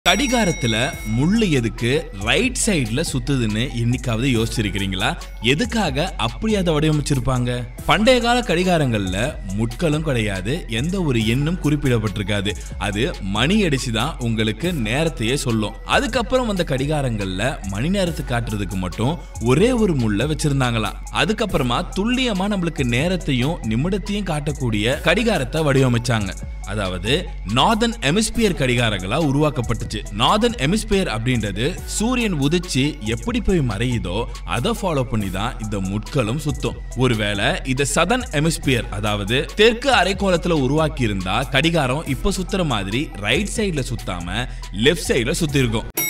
கடிகாரத்துல முள்ளு எதுக்கு ரைட் சைடுல சுத்துதுன்னு என்னைக்காவது யோசிச்சிருக்கிறீங்களா எதுக்காக அப்படி அதை வடிவமைச்சிருப்பாங்க பண்டைய கால கடிகாரங்கள்ல முட்களும் கிடையாது எந்த ஒரு எண்ணும் குறிப்பிடப்பட்டிருக்காது அது மணி அடிச்சு தான் உங்களுக்கு நேரத்தையே சொல்லும் அதுக்கப்புறம் வந்த கடிகாரங்கள்ல மணி நேரத்தை காட்டுறதுக்கு மட்டும் ஒரே ஒரு முள்ள வச்சிருந்தாங்களாம் அதுக்கப்புறமா துல்லியமா நம்மளுக்கு நேரத்தையும் நிமிடத்தையும் காட்டக்கூடிய கடிகாரத்தை வடிவமைச்சாங்க அதாவது நார்தன் எமிஸ்பியர் கடிகாரங்களா உருவாக்கப்பட்டுச்சு நார்தன் எமிஸ்பியர் அப்படின்றது சூரியன் உதிச்சு எப்படி போய் மறையுதோ அதை ஃபாலோ பண்ணி தான் இந்த முட்களும் சுத்தும் ஒருவேளை இத சதன் எமிஸ்பியர் அதாவது தெற்கு அரைக்கோளத்துல உருவாக்கி இருந்தா கடிகாரம் இப்ப சுத்துற மாதிரி ரைட் சைடுல சுத்தாம லெஃப்ட் சைடுல சுத்தி இருக்கும்